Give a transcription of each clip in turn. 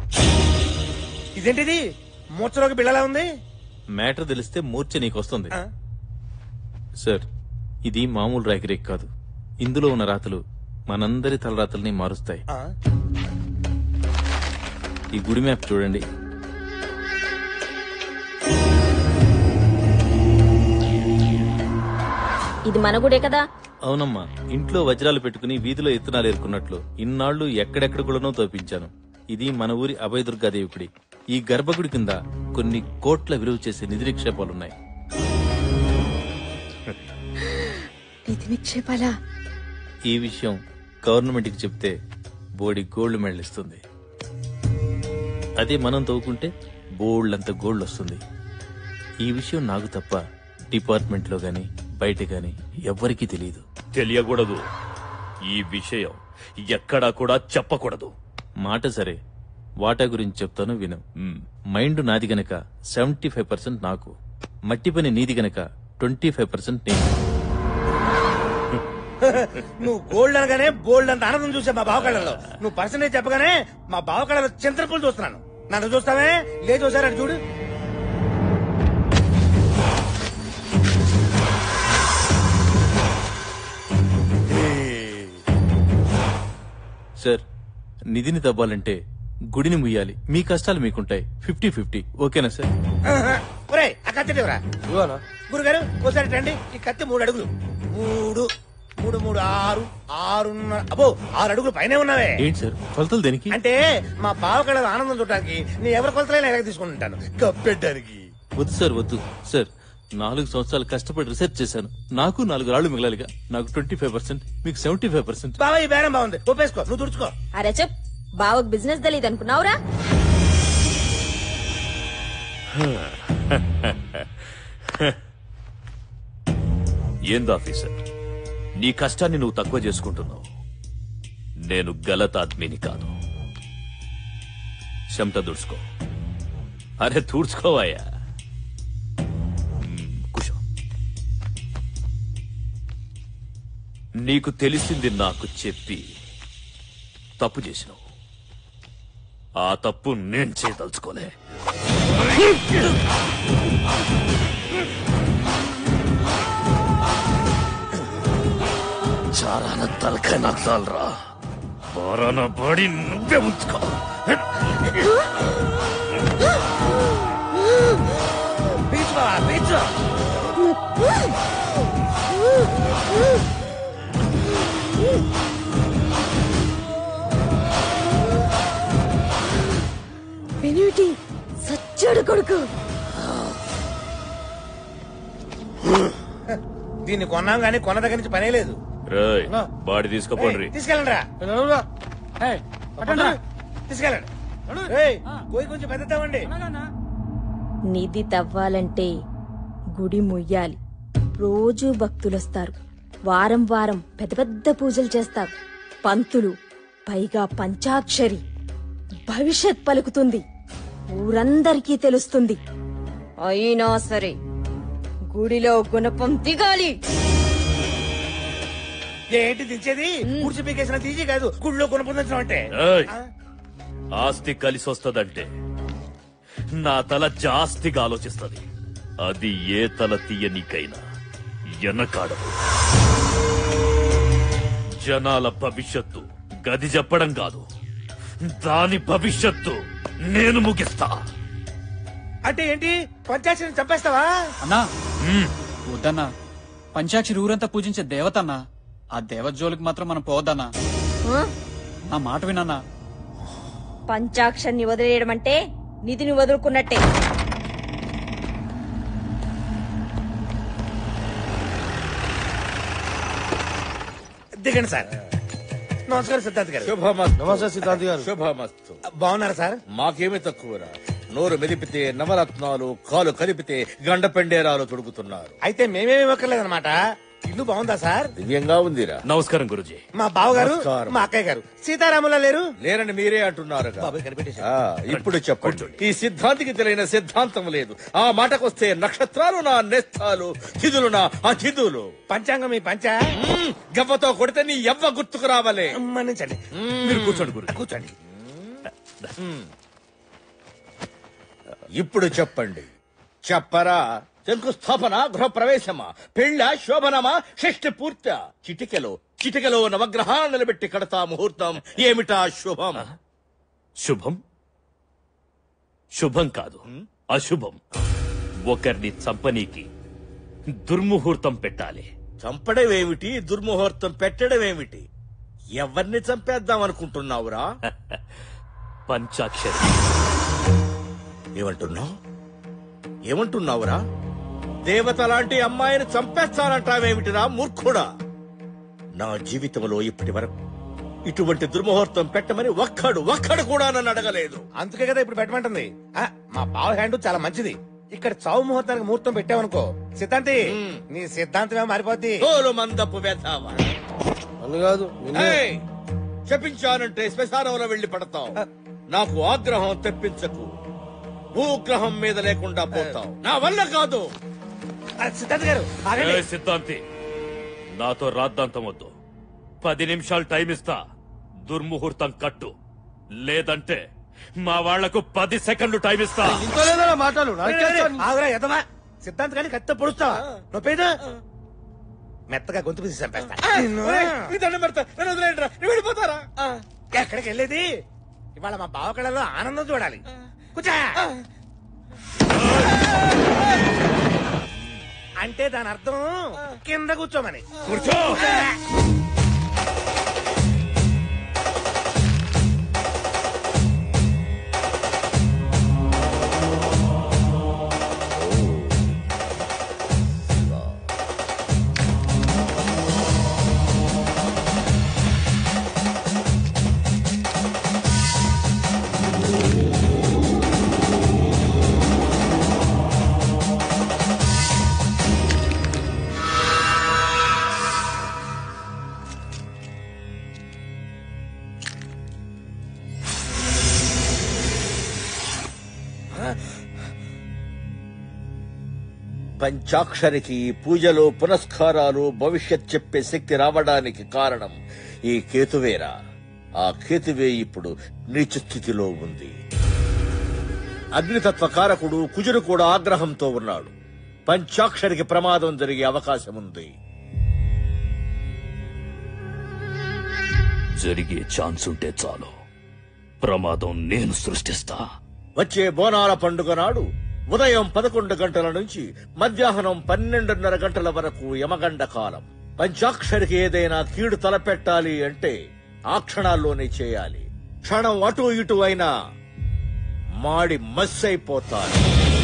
ఇదేంటిది మూర్చలోకి బిళ్ళలా ఉంది మ్యాటర్ తెలిస్తే మూర్ఛ నీకు వస్తుంది ఆ? సార్ ఇది మామూలు రేక్ కాదు ఇందులో ఉన్న రాతలు మనందరి తలరాతల్ని మారుస్తాయి ఆ? ఈ గుడి మ్యాప్ చూడండి ఇది మన గుడే కదా అవునమ్మా ఇంట్లో వజ్రాలు పెట్టుకుని వీధిలో ఎత్తునాలు ఏరుకున్నట్లు ఇన్నాళ్లు ఎక్కడెక్కడ కూడానో తోపించాను ఇది మన ఊరి అభయదుర్గాదేవి గుడి ఈ గర్భగుడి కింద కొన్ని కోట్ల విలువ చేసే నిధి నిక్షేపాలున్నాయి నిధి నిక్షేపాలా ఈ విషయం గవర్నమెంట్ కి చెప్తే బోడి గోల్డ్ మెడల్ ఇస్తుంది అదే మనం తవ్వుకుంటే బోల్డ్ అంత గోల్డ్ వస్తుంది ఈ విషయం నాకు తప్ప డిపార్ట్మెంట్ లో గాని బయట గాని ఎవ్వరికీ తెలియదు తెలియకూడదు ఈ విషయం ఎక్కడా కూడా చెప్పకూడదు మాట సరే వాటా గురించి చెప్తాను విను మ్, మైండ్ నాది గనక సెవెంటీ ఫైవ్ పర్సెంట్ నాకు మట్టి పని నీది గనక ట్వంటీ ఫైవ్ పర్సెంట్ నేను నువ్వు గోల్డ్ అనగానే బోల్డ్ అంత ఆనందం చూసా మా బావ కళ్ళలో నువ్వు పర్సనేజ్ చెప్పగానే మా బావ కళ్ళలో చింతపూలు చూస్తున్నాను నన్ను చూస్తావే లేదు ఒకసారి అటు చూడు సార్ నిధిని తవ్వాలంటే గుడిని ముయ్యాలి మీ కష్టాలు మీకుంటాయి ఫిఫ్టీ ఫిఫ్టీ ఓకేనా సార్ ఒరే ఆ కత్తి ఇవ్వరా గురుగారు ఒకసారి రండి ఈ కత్తి మూడు అడుగులు మూడు మూడు మూడు ఆరు ఆరున్నర అబ్బో ఆరు అడుగులు పైనే ఉన్నావే ఏంటి సార్ కొలతలు దేనికి అంటే మా బావ కళ్ళలో ఆనందం చూడటానికి నీ ఎవరి కొలతలైనా ఎలాగ తీసుకుంటాను కప్పెట్టడానికి వద్దు సార్ వద్దు సార్ నాలుగు సంవత్సరాలు కష్టపడి రీసెర్చ్ చేశాను నాకు నాలుగు రాళ్లు మిగలాలిగా నాకు ట్వంటీ ఫైవ్ పర్సెంట్ మీకు సెవెంటీ ఫైవ్ పర్సెంట్ బాబా ఈ బేరం బాగుంది ఒప్పేసుకో నువ్వు తుడుచుకో అరే చెప్ బావకు బిజినెస్ తెలియదు అనుకున్నావురా ఏంది ఆఫీసర్ నీ కష్టాన్ని నువ్వు తక్కువ చేసుకుంటున్నావు నేను గలతాద్మిని కాదు చెమట దుడుచుకో అరే తూడ్చుకోవాయా మ్, కూర్చో నీకు తెలిసింది నాకు చెప్పి తప్పు చేసినావు ఆ తప్పు నేను చేయదలుచుకోలే చారాన తలకాయ నాకు చాలరా బారాన బాడీ నువ్వే ఉంచుకో బీచ్ బావా బీచ్ పెనిమిటి సచ్చాడు కొడుకు దీన్ని కొన్నాం గానీ కొన్న దగ్గర నుంచి పనే లేదు రేయ్ బాడీ తీసుకోపోండి తీసుకెళ్ళండి రా తీసుకెళ్ళండి ఏయ్, పోయి కొంచెం పెద్దతామండి నిధి తవ్వాలంటే గుడి ముయ్యాలి రోజూ భక్తులొస్తారు వారం వారం పెద్ద పెద్ద పూజలు చేస్తారు పంతులు పైగా పంచాక్షరి భవిష్యత్ పలుకుతుంది ఊరందరికీ తెలుస్తుంది అయినా సరే గుడిలో గుణపం దిగాలి ఏంటి దించేది కూర్చి పీకేసిన తీసి కాదు గుళ్ళో కొనుక్కుందాం అంటే ఏయ్. ఆస్తి కలిసి వస్తదంటే నా తల జాస్తిగా ఆలోచిస్తది అది ఏ తల తీయనికైనా ఎనకాడదు జనాల భవిష్యత్తు గది చెప్పడం కాదు దాని భవిష్యత్తు నేను ముగిస్తా అంటే ఏంటి పంచాయతీని చంపేస్తావా అన్నా వద్దన్నా పంచాక్షరి ఊరంతా పూజించే దేవతన్నా ఆ దేవత జోలికి మాత్రం మనం పోవద్దన్నా ఆ? నా మాట వినన్నా పంచాక్షర్ని వదిలేయడం అంటే నిధిని వదులుకున్నట్టే దిగండి సార్ నమస్కారం సిద్ధార్థ్ గారు శుభమస్తు నమస్తే సిద్ధార్థి గారు శుభమస్తు బాగున్నారా సార్ మాకేమీ తక్కువరా నోరు మెదిపితే నవరత్నాలు కాలు కలిపితే గండ పెండేరాలు తొడుగుతున్నారు అయితే మేమేమి ఇవ్వక్కర్లేదన్నమాట ఇల్లు బాగుందా సార్ దివ్యంగా ఉందిరా నమస్కారం గురుజీ మా బావగారు నమస్కారం. మా అక్కయ్య గారు సీతారాములా లేరు లేరని మీరే అంటున్నారు బాబాయ్ కనిపెట్టేశారు. ఇప్పుడు చెప్పండి ఈ సిద్ధాంతికి తెలియని సిద్ధాంతం లేదు ఆ మాటకొస్తే నక్షత్రాలు నా నేస్తాలు తిథులు నా అతిథులు పంచాంగం మీ పంచ మ్మ్, గవ్వతో కొడితే నీ ఎవ్వ గుర్తుకు రావాలే మన్నించండి మీరు కూర్చోండి గురు కూర్చోండి ఇప్పుడు చెప్పండి చెప్పరా శంకుస్థాపన గృహప్రవేశమా పెళ్ళ శోభనమా షష్టి పూర్త చిటికెలో చిటికెలో నవగ్రహాలను నిలబెట్టి కడతా ముహూర్తం ఏమిటా శుభం శుభం శుభం కాదు అశుభం ఒకరిని చంపనీకి దుర్ముహూర్తం పెట్టాలి చంపడమేమిటి దుర్ముహూర్తం పెట్టడమేమిటి ఎవరిని చంపేద్దాం అనుకుంటున్నావురా పంచాక్షరి ఏమంటున్నావు ఏమంటున్నావురా దేవత లాంటి అమ్మాయిని చంపేస్తానంటావేమిటిరా మూర్ఖుడా నా జీవితంలో ఇప్పటి వరకు ఇటువంటి దుర్ముహూర్తం పెట్టమని ఒక్కడు ఒక్కడు కూడా నన్ను అడగలేదు అందుకే కదా ఇప్పుడు పెట్టమంటుంది ఆ, మా బావ హ్యాండ్ చాలా మంచిది ఇక్కడ చావు ముహూర్తానికి ముహూర్తం పెట్టావనుకో సిద్ధాంతి నీ సిద్ధాంతమే మారిపోద్ది తోలు మందపు వెధావా ఏయ్! శపించానంటే శ్మశానంలో వెళ్లి పడతావు నాకు ఆగ్రహం తెప్పించకు భూగ్రహం మీద లేకుండా పోతావు నా వల్ల కాదు ఆ, సిద్ధాంత్ గారు ఏ ఆగండి. సిద్ధాంతి నాతో రాద్దాంతం వద్దు పది నిమిషాలు టైం ఇస్తా దుర్ముహూర్తం కట్టు లేదంటే మా వాళ్లకు పది సెకండ్లు టైం ఇస్తా ఆగురా ఎదవా సిద్ధాంత్ గాని కత్తి పొడుస్తావా నొప్పేదా మెత్తగా గొంతు పిసి చంపేస్తా నిన్ను. ఒరేయ్, నీ దండం పెడతా నన్ను వదిలేయండిరా, నువ్వు వెళ్ళిపోతారా ఎక్కడికి వెళ్ళేది ఇవాళ మా బావ కళలో ఆనందం చూడాలి కూర్చో అంటే దాని అర్థం కింద కూర్చోమని కూర్చో పంచాక్షరికి ఈ పూజలు పునస్కారాలు భవిష్యత్ చెప్పే శక్తి రావడానికి కారణం ఈ కేతువేరా ఆ కేతువే ఇప్పుడు నీచ స్థితిలో ఉంది అగ్నితత్వ కారకుడు కుజుడు కూడా ఆగ్రహంతో ఉన్నాడు పంచాక్షరికి ప్రమాదం జరిగే అవకాశం ఉంది జరిగే ఛాన్స్ ఉంటే చాలు ప్రమాదం నేను సృష్టిస్తా వచ్చే బోనాల పండుగ నాడు ఉదయం పదకొండు గంటల నుంచి మధ్యాహ్నం పన్నెండున్నర గంటల వరకు యమగండ కాలం పంచాక్షరికి ఏదైనా కీడు తలపెట్టాలి అంటే ఆ క్షణాల్లోనే చేయాలి క్షణం అటు ఇటు అయినా మాడి మస్సైపోతారు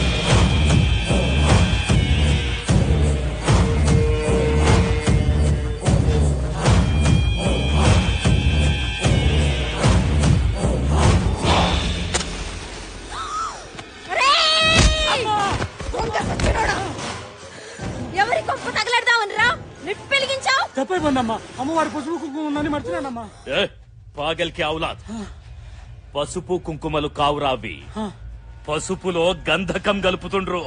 ఎవరి కొంప తగలడదామని రా నిప్పు వెలిగించావు తప్పైపోయిందమ్మా అమ్మవారి పసుపు కుంకుమ ఉందని మర్చిపోయానమ్మా ఏ పాగల్కి ఔలాద్ పసుపు కుంకుమలు కావురావి పసుపులో గంధకం గలుపుతుండ్రు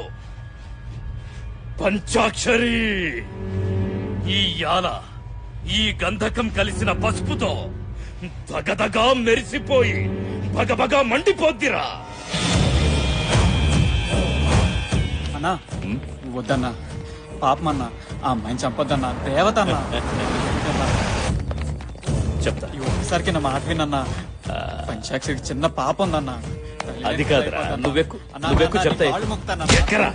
పంచాక్షరి ఈ యాల ఈ గంధకం కలిసిన పసుపుతో దగదగా మెరిసిపోయి బగబగా మండిపోద్దిరా అన్నా వద్దన్నా పాపమన్నా ఆ అమ్మాయిని చంపొద్దన్నా దేవత అన్నా చెప్తా ఈ ఒక్కసారికి నా మాట వినన్నా పంచాక్షరికి చిన్న పాప ఉందన్నా అది కాదురా, నువ్వెక్కు, అన్నా, నువ్వెక్కు అన్నా, నీ చెప్తా. కాళ్ళు మొక్కుతానన్నా. ఎక్కరా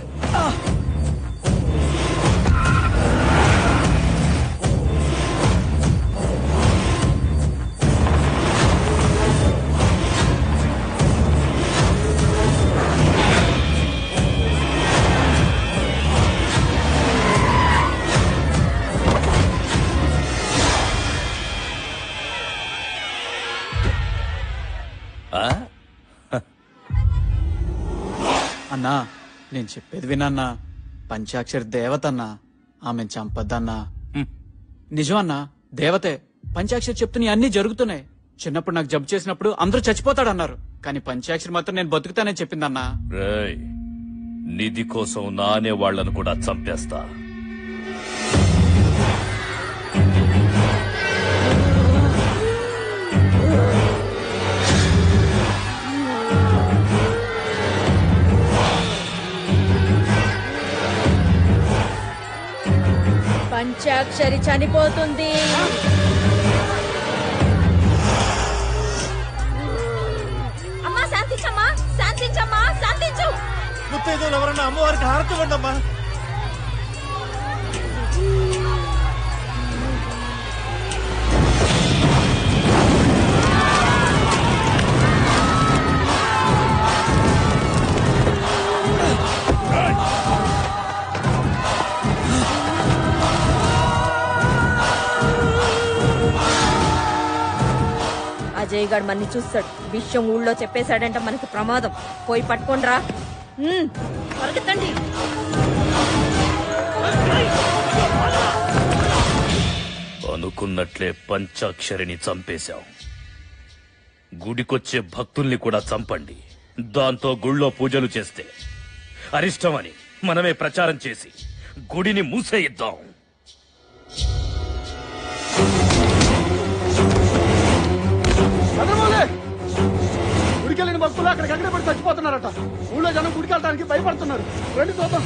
ఆ? అన్నా నేను చెప్పేది వినన్నా పంచాక్షరి దేవత అన్నా ఆమెను చంపద్దన్నా హ్మ్. నిజం అన్నా దేవతే పంచాక్షరి చెప్తున్న అన్ని జరుగుతున్నాయి చిన్నప్పుడు నాకు జబ్బు చేసినప్పుడు అందరూ చచ్చిపోతాడన్నారు కానీ పంచాక్షరి మాత్రం నేను బతుకుతానని చెప్పిందన్నా రేయ్ నిధి కోసం నానే వాళ్లను కూడా చంపేస్తా పంచాక్షరి చనిపోతుంది అమ్మా శాంతించమ్మా శాంతించమ్మా శాంతించు ముత్తైదులు ఎవరన్నా అమ్మవారికి హారతి ఇవ్వండి అమ్మా అజయ్ గారు మనని చూస్తాడు విషయం ఊళ్ళో చెప్పేశాడంటే మనకి ప్రమాదం పోయి పట్టుకోండిరా ఉమ్, పరిగెత్తండి అనుకున్నట్లే పంచాక్షరిని చంపేశాం గుడికొచ్చే భక్తుల్ని కూడా చంపండి దాంతో గుళ్ళో పూజలు చేస్తే అరిష్టమని మనమే ప్రచారం చేసి గుడిని మూసేయిద్దాం చంద్రమౌళి గుడికెళ్ళిన భక్తులు అక్కడికి ఎక్కడ పడి చచ్చిపోతున్నారట ఊళ్ళో జనం గుడికి వెళ్ళడానికి భయపడుతున్నారు రండి చూద్దాం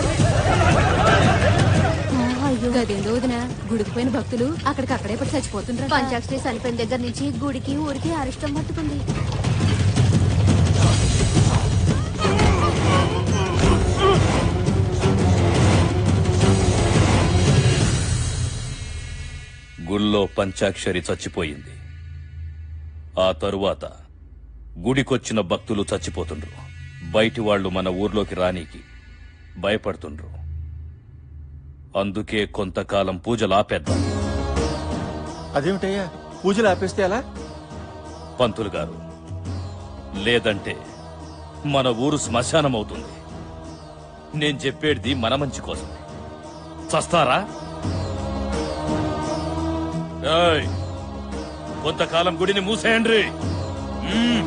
గదేందో వదిన గుడికి పోయిన భక్తులు అక్కడికి అక్కడే పడి చచ్చిపోతుంటారు పంచాక్షరి చనిపోయిన దగ్గర నుంచి గుడికి ఊరికి అరిష్టం పట్టుకుంది గుళ్ళో పంచాక్షరి చచ్చిపోయింది ఆ తరువాత గుడికొచ్చిన భక్తులు చచ్చిపోతుండ్రు బయటి వాళ్ళు మన ఊర్లోకి రానీకి భయపడుతుండ్రు అందుకే కొంతకాలం పూజలు ఆపేద్దాం అదేమిటయ్యా పూజలు ఆపేస్తే ఎలా పంతులు గారు లేదంటే మన ఊరు శ్మశానం అవుతుంది నేను చెప్పేది మన మంచి కోసం చస్తారా ఏయ్, కొంతకాలం గుడిని మూసేయండి మ్మ్.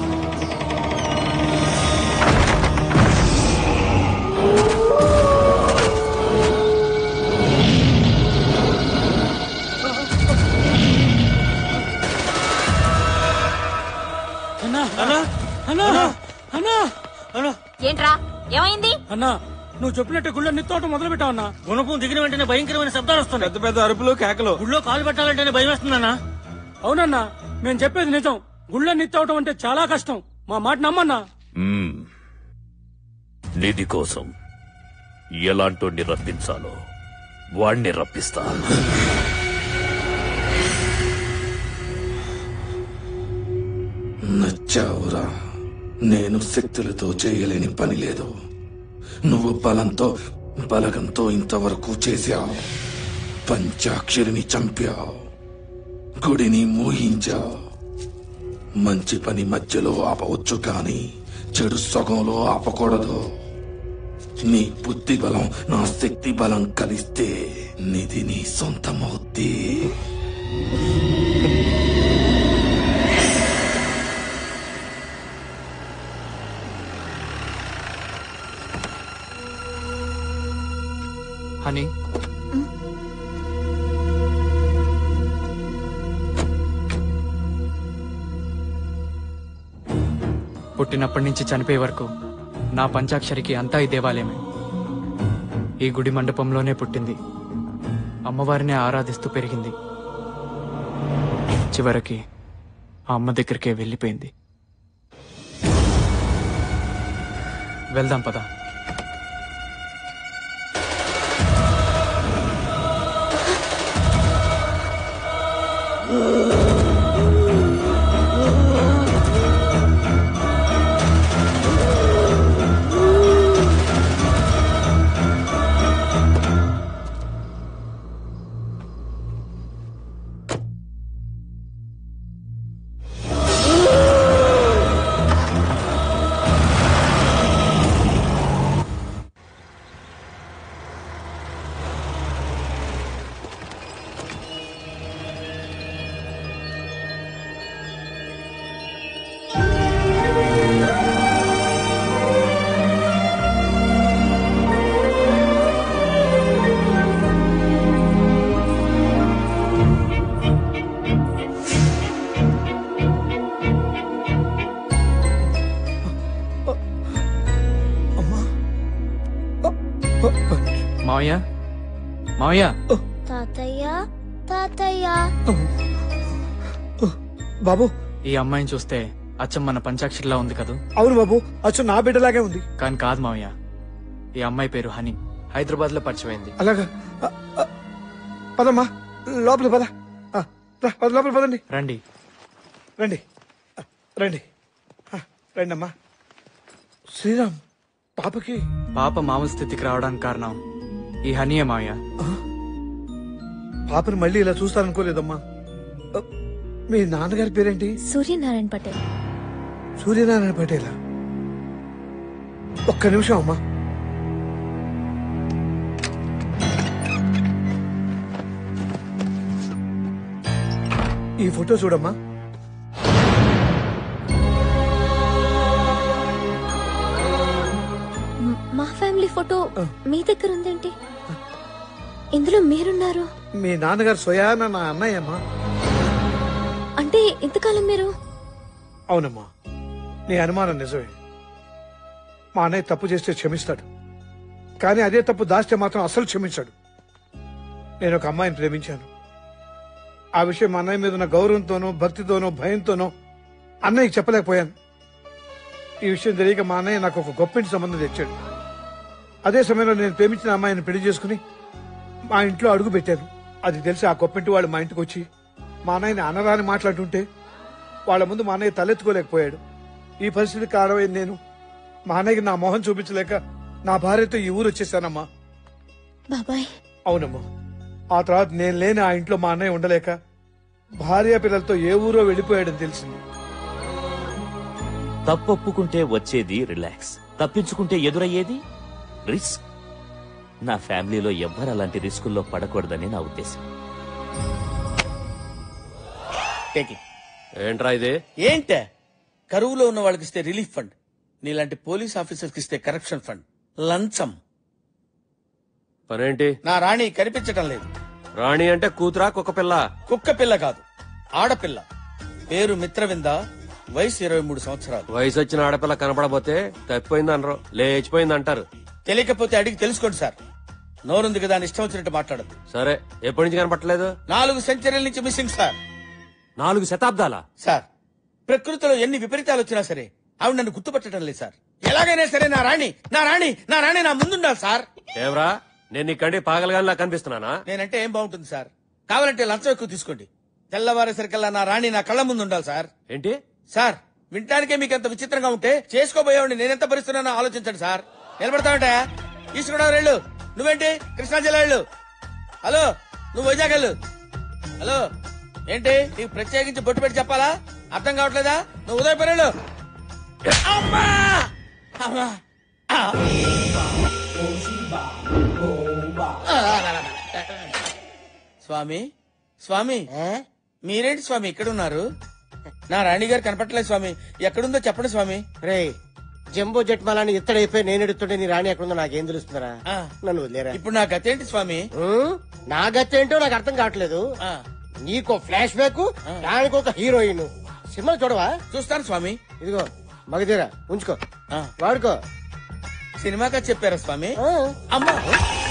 అన్నా అన్నా అన్నా అన్నా అన్నా ఏంట్రా ఏమైంది అన్నా నువ్వు చెప్పినట్టు గుళ్ళో నిత్తోటం మొదలు పెట్టావన్నా గుణపం దిగిన వెంటనే భయంకరమైన శబ్దాలు వస్తున్నాయి పెద్ద పెద్ద అరుపులు కేకలు గుళ్ళో కాలు పెట్టాలంటేనే భయం వేస్తుందన్నా అవునన్నా మేము చెప్పేది నిజం గుళ్ళో నిత్తవటం అంటే చాలా కష్టం మా మాట నమ్మన్నా మ్మ్. నిధి కోసం ఎలాంటోడిని రప్పించాలో వాణ్ణి రప్పిస్తా నచ్చావురా నేను శక్తులతో చేయలేని పని లేదు నువ్వు బలంతో బలగంతో ఇంతవరకు చేశావు పంచాక్షరిని చంపావు గుడిని మోహించావు మంచి పని మధ్యలో ఆపవచ్చు కాని చెడు సగంలో ఆపకూడదు నీ బుద్ధి బలం నా శక్తి బలం కలిస్తే నిధి నీ సొంతమవుద్ది హనీ పుట్టినప్పటి నుంచి చనిపోయే వరకు నా పంచాక్షరికి అంతా ఈ దేవాలయమే ఈ గుడి మండపంలోనే పుట్టింది అమ్మవారిని ఆరాధిస్తూ పెరిగింది చివరికి ఆ అమ్మ దగ్గరికే వెళ్ళిపోయింది వెళ్దాం పదా మావయ్య మావయ్య తాతయ్య తాతయ్య బాబు ఈ అమ్మాయిని చూస్తే అచ్చం మన పంచాక్షరిలా ఉంది కదూ అవును బాబు అచ్చు నా బిడ్డలాగే ఉంది కానీ కాదు మావయ్య ఈ అమ్మాయి పేరు హనీ హైదరాబాద్ లో పరిచయమైంది అలాగా ఆ, ఆ, పదమ్మా లోపల పద ఆ, రా, పద, లోపల పదండి రండి రండి ఆ, రండి ఆ, రండి అమ్మా శ్రీరామ్ పాపకి పాప మామూలు స్థితికి రావడానికి కారణం ఈ హనీయే మావయ్య పాపని మళ్ళీ ఇలా చూస్తారనుకోలేదమ్మా ఆ, మీ నాన్నగారి పేరేంటి సూర్యనారాయణ పటేల్ సూర్యనారాయణ పటేలా ఒక్క నిమిషం అమ్మా ఈ ఫోటో చూడమ్మా మ్- మా ఫ్యామిలీ ఫోటో మీ దగ్గర ఉందేంటి ఇందులో మీరున్నారు మీ నాన్నగారు స్వయాన నా అన్నయ్య అమ్మా అంటే ఇంతకాలం మీరు అవునమ్మా నీ అనుమానం నిజమే మా అన్నయ్య తప్పు చేస్తే క్షమిస్తాడు కానీ అదే తప్పు దాస్తే మాత్రం అసలు క్షమించాడు నేను ఒక అమ్మాయిని ప్రేమించాను ఆ విషయం మా అన్నయ్య మీద ఉన్న గౌరవంతోనో భక్తితోనో భయంతోనో అన్నయ్యకి చెప్పలేకపోయాను ఈ విషయం తెలియక మా అన్నయ్య నాకు ఒక గొప్పింటి సంబంధం తెచ్చాడు అదే సమయంలో నేను ప్రేమించిన అమ్మాయిని పెళ్లి చేసుకుని మా ఇంట్లో అడుగు పెట్టాను అది తెలిసి ఆ గొప్పింటి వాళ్ళు మా ఇంటికి వచ్చి మా అన్నయ్యని అనరాని మాట్లాడుతుంటే వాళ్ళ ముందు మా అన్నయ్య తలెత్తుకోలేకపోయాడు ఈ పరిస్థితి కారణమైన నేను మా అన్నయ్యకి నా మొహం చూపించలేక నా భార్యతో ఈ ఊరు వచ్చేసానమ్మా బాబాయ్ అవునమ్మా ఆ తర్వాత నేను లేని ఆ ఇంట్లో మా అన్నయ్య ఉండలేక భార్య పిల్లలతో ఏ ఊరో వెళ్ళిపోయాడని తెలిసింది తప్పొప్పుకుంటే వచ్చేది రిలాక్స్ తప్పించుకుంటే ఎదురయ్యేది రిస్క్ నా ఫ్యామిలీలో ఎవ్వరు అలాంటి రిస్కుల్లో పడకూడదని నా ఉద్దేశం టేక్ ఇట్ ఏంట్రా ఇది ఏంటే కరువులో ఉన్న వాళ్ళకి ఇస్తే రిలీఫ్ ఫండ్ నీలాంటి పోలీస్ ఆఫీసర్కి ఇస్తే కరప్షన్ ఫండ్ లంచం పనేంటి నా రాణి కనిపించటం లేదు రాణి అంటే కూతురా కుక్క పిల్ల కుక్క పిల్ల కాదు ఆడపిల్ల పేరు మిత్రవింద వయసు ఇరవై మూడు సంవత్సరాలు వయసు వచ్చిన ఆడపిల్ల కనపడబోతే తప్పిపోయింది అనరు లేచిపోయింది అంటారు తెలియకపోతే అడిగి తెలుసుకోండి సార్ నోరుంది కదా అని ఇష్టం వచ్చినట్టు మాట్లాడదు సరే ఎప్పటి నుంచి కనపట్టలేదు నాలుగు సెంచరీల నుంచి మిస్సింగ్ సార్ నాలుగు శతాబ్దాల సార్ ప్రకృతిలో ఎన్ని విపరీతాలు వచ్చినా సరే ఆవిడ నన్ను గుర్తుపట్టడం లేదు సార్ ఎలాగైనా సరే నా రాణి నా రాణి నా రాణి నా ముందుండాలి సార్ ఏవరా నేను నీకండి పాగలగానిలా కనిపిస్తున్నానా నేనంటే ఏం బాగుంటుంది సార్ కావాలంటే లంచం ఎక్కువ తీసుకోండి తెల్లవారేసరికల్లా నా రాణి నా కళ్ళ ముందు ఉండాలి సార్ ఏంటి సార్ వింటానికే మీకు అంత విచిత్రంగా ఉంటే చేసుకోబోయేవాడిని నేనెంత భరిస్తున్నానో ఆలోచించండి సార్ నిలబడతావంటే ఈస్ట్ గోదావరి వెళ్ళు నువ్వేంటి కృష్ణా జిల్లా వెళ్ళు హలో నువ్వు వైజాగ్ వెళ్ళు హలో ఏంటి నీకు ప్రత్యేకించి బొట్టు పెట్టి చెప్పాలా అర్థం కావట్లేదా నువ్వు ఉదయపూర్ వెళ్ళు అమ్మా అమ్మా ఆ. స్వామి స్వామి మీరేంటి స్వామి ఇక్కడ ఉన్నారు నా రాణి గారు కనపట్లేదు స్వామి ఎక్కడుందో చెప్పండి స్వామి రే జంబో జట్మాలని ఇత్తడైపోయి నేను ఎడుతుంటే నీ రాణి ఎక్కడుందో నాకేం తెలుస్తుందిరా ఆ. నన్ను వదిలేరా ఇప్పుడు నా గతేంటి స్వామి ఉం? నా గతి ఏంటో నాకు అర్థం కావట్లేదు ఆ. నీకో ఫ్లాష్ బ్యాక్ దానికి ఒక హీరోయిన్ సినిమా చూడవా చూస్తాను స్వామి ఇదిగో మగధీరా ఉంచుకో ఆ. వాడుకో సినిమాగా చెప్పారా స్వామి ఆ. అమ్మా